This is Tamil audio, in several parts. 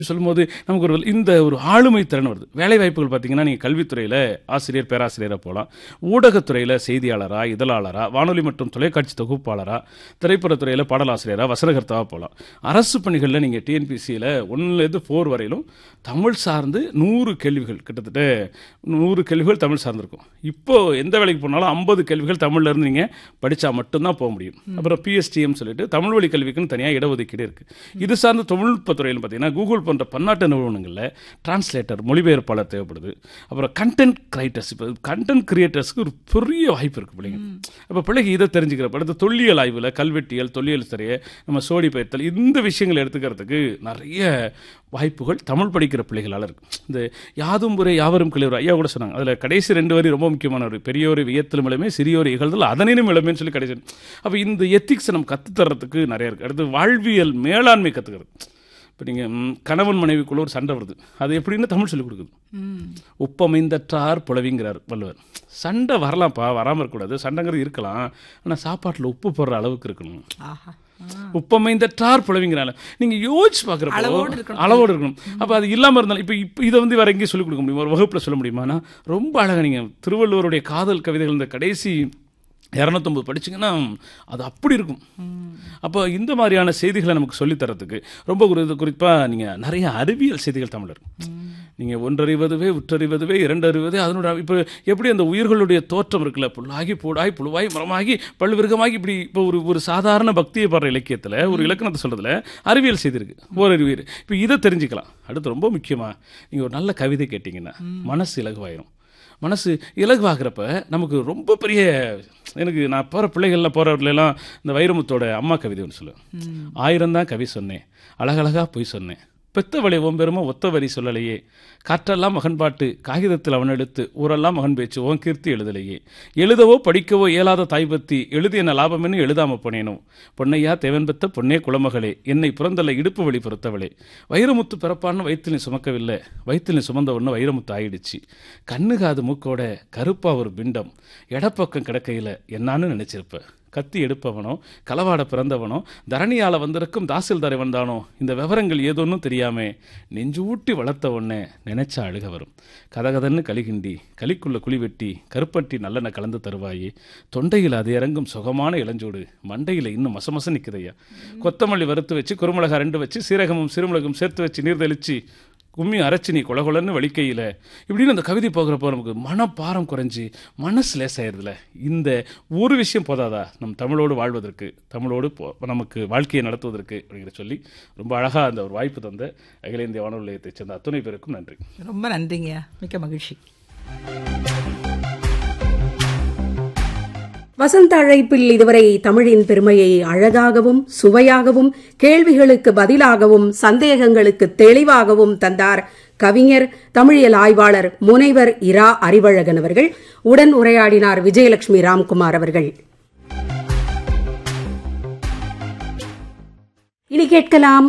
சொல்லும்போது நமக்கு ஒரு இந்த ஒரு ஆளுமை திறன் வருது வேலை வாய்ப்புகள் பார்த்தீங்கன்னா நீங்கள் கல்வித்துறையில் ஆசிரியர் பேராசிரியராக போகலாம் ஊடகத்துறையில் செய்தியாளராக இதழாளராக வானொலி மற்றும் தொலைக்காட்சி தொகுப்பாளராக திரைப்படத்துறையில் பாடலாசிரியராக வசனகர்த்தாவாக போகலாம் அரசு பணிகளில் நீங்கள் டிஎன்பிசியில் ஒன்றுலேருந்து ஃபோர் வரையிலும் தமிழ் சார்ந்து நூறு கேள்விகள் கிட்டத்தட்ட நூறு கேள்விகள் தமிழ் சார்ந்திருக்கும் இப்போ எந்த வேலைக்கு போனாலும் ஐம்பது கேள்விகள் தமிழ்ல இருந்து நீங்கள் படித்தா மட்டும்தான் போக முடியும் அப்புறம் பிஎஸ்டிஎம் சொல்லிட்டு தமிழ் வழி கல்விக்குன்னு தனியாக இடஒதுக்கீடு இருக்குது இது சார்ந்த தொழில்நுட்பத்துறையில் பார்த்தீங்கன்னா கூகுள் போன்ற பன்னாட்டு நிறுவனங்களில் டிரான்ஸ்லேட்டர் மொழிபெயர்ப்பாளர் தேவைப்படுது அப்புறம் கண்டென்ட் கிரைட்டர்ஸ் இப்போ கண்டென்ட் கிரியேட்டர்ஸ்க்கு ஒரு பெரிய வாய்ப்பு இருக்குது பிள்ளைங்க அப்போ பிள்ளைங்க இதை தெரிஞ்சுக்கிறப்ப அடுத்து தொல்லியல் ஆய்வில் கல்வெட்டியல் தொல்லியல் துறையை நம்ம சோடி பயிர்த்தல் இந்த விஷயங்கள் எடுத்துக்கிறதுக்கு நிறைய வாய்ப்புகள் தமிழ் படிக்கிற பிள்ளைகளால் இருக்கு இந்த யாதும் முறை யாவரும் கிளியர் ஐயா கூட சொன்னாங்க அதில் கடைசி ரெண்டு வரி ரொம்ப முக்கியமான ஒரு பெரியோர் வியத்திலும் இளமே சிறியோர் இகழ்தல் அதனினும் இளமேன்னு சொல்லி கடைசி அப்போ இந்த எத்திக்ஸை நம்ம கற்றுத்தர்றதுக்கு நிறைய இருக்குது அடுத்து வாழ்வியல் மேலாண்மை கற்றுக்கிறது இப்போ நீங்கள் கணவன் மனைவிக்குள்ள ஒரு சண்டை வருது அது எப்படின்னு தமிழ் சொல்லிக் கொடுக்குது உப்பமைந்தற்றார் புலவிங்கிறார் வள்ளுவர் சண்டை வரலாம்ப்பா வராமல் இருக்கக்கூடாது சண்டைங்கிறது இருக்கலாம் ஆனால் சாப்பாட்டில் உப்பு போடுற அளவுக்கு இருக்கணும் ஆஹா உப்பமைந்தற்றார் புலவிங்கிறால நீங்க யோசிச்சு பார்க்குறப்போ அளவோடு இருக்கணும். அளவோடு இருக்கணும் அப்போ அது இல்லாமல் இருந்தாலும் இப்போ இப்போ இதை வந்து வேற எங்கேயும் சொல்லிக் கொடுக்க முடியுமா ஒரு வகுப்பில் சொல்ல முடியுமானா ரொம்ப அழகாக நீங்கள் திருவள்ளுவருடைய காதல் கவிதைகள் இந்த கடைசி இரநூத்தொம்பது படிச்சீங்கன்னா அது அப்படி இருக்கும் அப்போ இந்த மாதிரியான செய்திகளை நமக்கு சொல்லித் தரத்துக்கு ரொம்ப குறி குறிப்பாக நீங்கள் நிறைய அறிவியல் செய்திகள் தமிழ் இருக்கு நீங்கள் ஒன்றறிவதுவே உற்றறிவதுவே இரண்டறிவதே அதனோட இப்போ எப்படி அந்த உயிர்களுடைய தோற்றம் இருக்குல்ல புல்லாகி பூடாய் புழுவாய் மரமாகி பல்விருகமாகி இப்படி இப்போ ஒரு ஒரு சாதாரண பக்தியை பாடுற இலக்கியத்தில் ஒரு இலக்கணத்தை சொல்கிறதுல அறிவியல் செய்தி இருக்கு ஓரறிவியல் இப்போ இதை தெரிஞ்சுக்கலாம் அடுத்து ரொம்ப முக்கியமாக நீங்கள் ஒரு நல்ல கவிதை கேட்டிங்கன்னா மனசு இலகுவாயிரும் மனசு இலகுவாகிறப்ப நமக்கு ரொம்ப பெரிய எனக்கு நான் போகிற பிள்ளைகள்லாம் போகிறவர்களெல்லாம் இந்த வைரமுத்தோட அம்மா கவிதை ஒன்று சொல்லுவேன் ஆயிரம் தான் கவி சொன்னேன் அழகழகா பொய் சொன்னேன் பெத்த வழி ஓம்பெருமோ ஒத்த வரி சொல்லலையே காற்றெல்லாம் மகன் பாட்டு காகிதத்தில் அவன் எடுத்து ஊரெல்லாம் மகன் பேச்சு ஓன் கீர்த்தி எழுதலையே எழுதவோ படிக்கவோ இயலாத தாய் பத்தி எழுதி என்ன லாபம்னு எழுதாம போனேனோ பொன்னையா தேவன் பெத்த பொன்னே குளமகளே என்னை பிறந்தல்ல இடுப்பு வழி பொறுத்தவளே வைரமுத்து பிறப்பான்னு வயிற்றில் நீ சுமக்கவில்லை வயிற்றில் நீ சுமந்த ஒன்று வைரமுத்து ஆயிடுச்சு கண்ணு காது மூக்கோட கருப்பா ஒரு பிண்டம் இடப்பக்கம் கிடக்கையில் என்னான்னு நினைச்சிருப்ப கத்தி எடுப்பவனோ களவாட பிறந்தவனோ தரணியால வந்திருக்கும் தாசில்தாரை வந்தானோ இந்த விவரங்கள் ஏதோன்னும் தெரியாம நெஞ்சு ஊட்டி வளர்த்த உடனே நினைச்சா அழுக வரும் கதகதன்னு களிகிண்டி களிக்குள்ள குழி வெட்டி கருப்பட்டி நல்லெண்ணெய் கலந்து தருவாயே தொண்டையில் அது இறங்கும் சுகமான இளஞ்சூடு மண்டையில் இன்னும் மசமச நிற்குதையா கொத்தமல்லி வறுத்து வச்சு குருமிளகா ரெண்டு வச்சு சீரகமும் சிறுமிளகும் சேர்த்து வச்சு நீர் தெளிச்சு கும்மி அரைச்சி நீ கொலகொலன்னு வலிக்கையில் இப்படின்னு அந்த கவிதை போகிறப்போ நமக்கு மனப்பாரம் குறைஞ்சி மனசு லேசாயிருதுல இந்த ஒரு விஷயம் போதாதா நம் தமிழோடு வாழ்வதற்கு தமிழோடு போ- நமக்கு வாழ்க்கையை நடத்துவதற்கு அப்படிங்கிற சொல்லி ரொம்ப அழகாக அந்த ஒரு வாய்ப்பு தந்த அகில இந்திய வானொலி நிலையத்தைச் சேர்ந்த அத்துணை பேருக்கும் நன்றி ரொம்ப நன்றிங்க மிக்க மகிழ்ச்சி வசந்த அழைப்பில் இதுவரை தமிழின் பெருமையை அழகாகவும் சுவையாகவும் கேள்விகளுக்கு பதிலாகவும் சந்தேகங்களுக்கு தெளிவாகவும் தந்தார் கவிஞர் தமிழியல் ஆய்வாளர் முனைவர் இரா அறிவழகன் அவர்கள் உடன் உரையாடினார் விஜயலட்சுமி ராம்குமார் அவர்கள் இனி கேட்கலாம்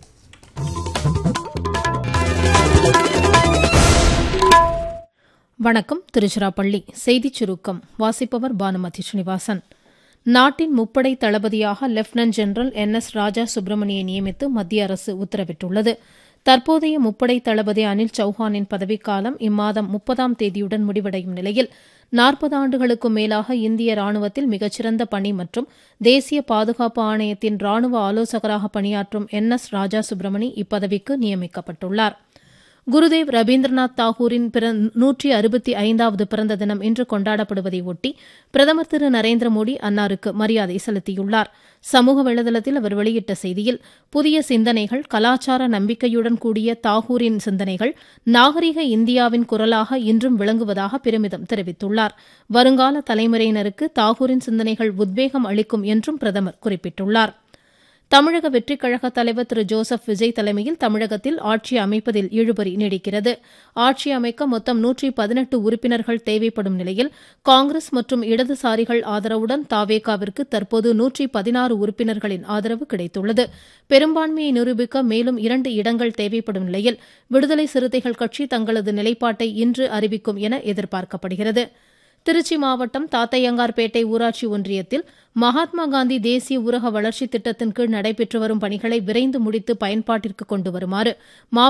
வணக்கம் திருச்சிராப்பள்ளி செய்திச் சுருக்கம் வாசிப்பவர் பானுமதி ஸ்ரீனிவாசன் நாட்டின் முப்படை தளபதியாக lieutenant general N S Raja சுப்பிரமணியை நியமித்து மத்திய அரசு உத்தரவிட்டுள்ளது தற்போதைய முப்படை தளபதி அனில் சௌஹானின் பதவிக்காலம் இம்மாதம் முப்பதாம் தேதியுடன் முடிவடையும் நிலையில் நாற்பது ஆண்டுகளுக்கும் மேலாக இந்திய ராணுவத்தில் மிகச்சிறந்த பணி மற்றும் தேசிய பாதுகாப்பு ஆணையத்தின் ராணுவ ஆலோசகராக பணியாற்றும் என் எஸ் ராஜா சுப்பிரமணி இப்பதவிக்கு நியமிக்கப்பட்டுள்ளார் குருதேவ் ரவீந்திரநாத் தாகூரின் நூற்றி அறுபத்தி ஐந்தாவது பிறந்த தினம் இன்று கொண்டாடப்படுவதை ஒட்டி பிரதமர் திரு நரேந்திர மோடி அன்னாருக்கு மரியாதை செலுத்தியுள்ளார் சமூக வலைதளத்தில் அவர் வெளியிட்ட செய்தியில் புதிய சிந்தனைகள் கலாச்சார நம்பிக்கையுடன் கூடிய தாகூரின் சிந்தனைகள் நாகரிக இந்தியாவின் குரலாக இன்றும் விளங்குவதாக பெருமிதம் தெரிவித்துள்ளார் வருங்கால தலைமுறையினருக்கு தாகூரின் சிந்தனைகள் உத்வேகம் அளிக்கும் என்றும் பிரதமர் குறிப்பிட்டுள்ளார் தமிழக வெற்றிக் கழக தலைவர் திரு ஜோசப் விஜய் தலைமையில் தமிழகத்தில் ஆட்சி அமைப்பதில் இழுபறி நீடிக்கிறது ஆட்சி அமைக்க மொத்தம் நூற்றி பதினெட்டு உறுப்பினர்கள் தேவைப்படும் நிலையில் காங்கிரஸ் மற்றும் இடதுசாரிகள் ஆதரவுடன் தாவேகாவிற்கு தற்போது நூற்றி பதினாறு உறுப்பினர்களின் ஆதரவு கிடைத்துள்ளது பெரும்பான்மையை நிரூபிக்க மேலும் இரண்டு இடங்கள் தேவைப்படும் நிலையில் விடுதலை சிறுத்தைகள் கட்சி தங்களது நிலைப்பாட்டை இன்று அறிவிக்கும் என எதிர்பார்க்கப்படுகிறது திருச்சி மாவட்டம் தாத்தையங்கார்பேட்டை ஊராட்சி ஒன்றியத்தில் மகாத்மா காந்தி தேசிய ஊரக வளர்ச்சி திட்டத்தின் கீழ் நடைபெற்று வரும் பணிகளை விரைந்து முடித்து பயன்பாட்டிற்கு கொண்டு வருமாறு